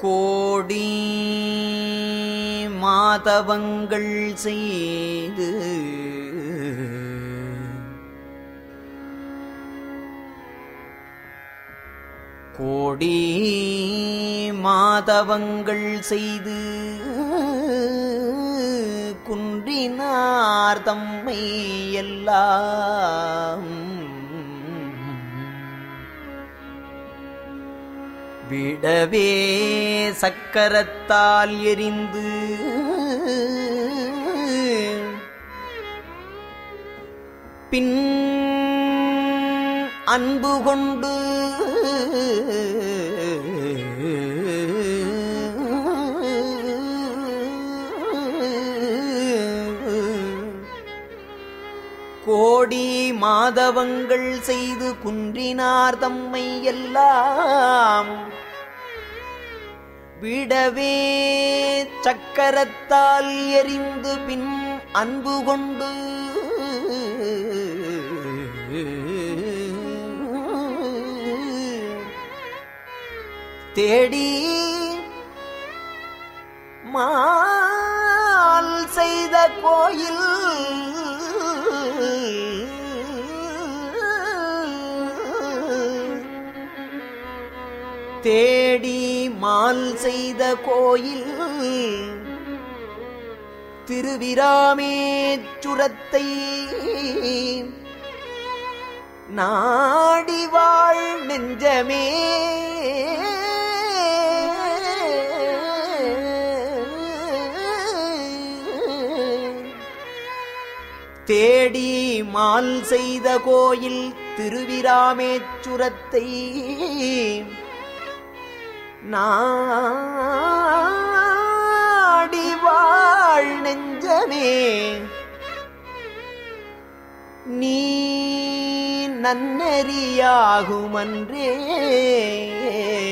கோடி மாதவங்கள் செய்து கோடி மாதவங்கள் செய்து குன்றினார் தம்மை எல்லாம் விடவே சக்கரத்தால் எரிந்து பின் அன்பு கொண்டு கோடி மாதவங்கள் செய்து குன்றினார் தம்மை எல்லாம் விடவே சக்கரத்தால் எரிந்து பின் அன்பு கொண்டு தேடி மால் செய்த கோயில் தேடி மால் செய்த கோயில் திருவிராமேச்சுரத்தை நாடி வாழ் நெஞ்சமே தேடி மால் செய்த கோயில் திருவிராமேச்சுரத்தை நாடி வாழ் நெஞ்சமே நீ நன்னறியாகுமன்றே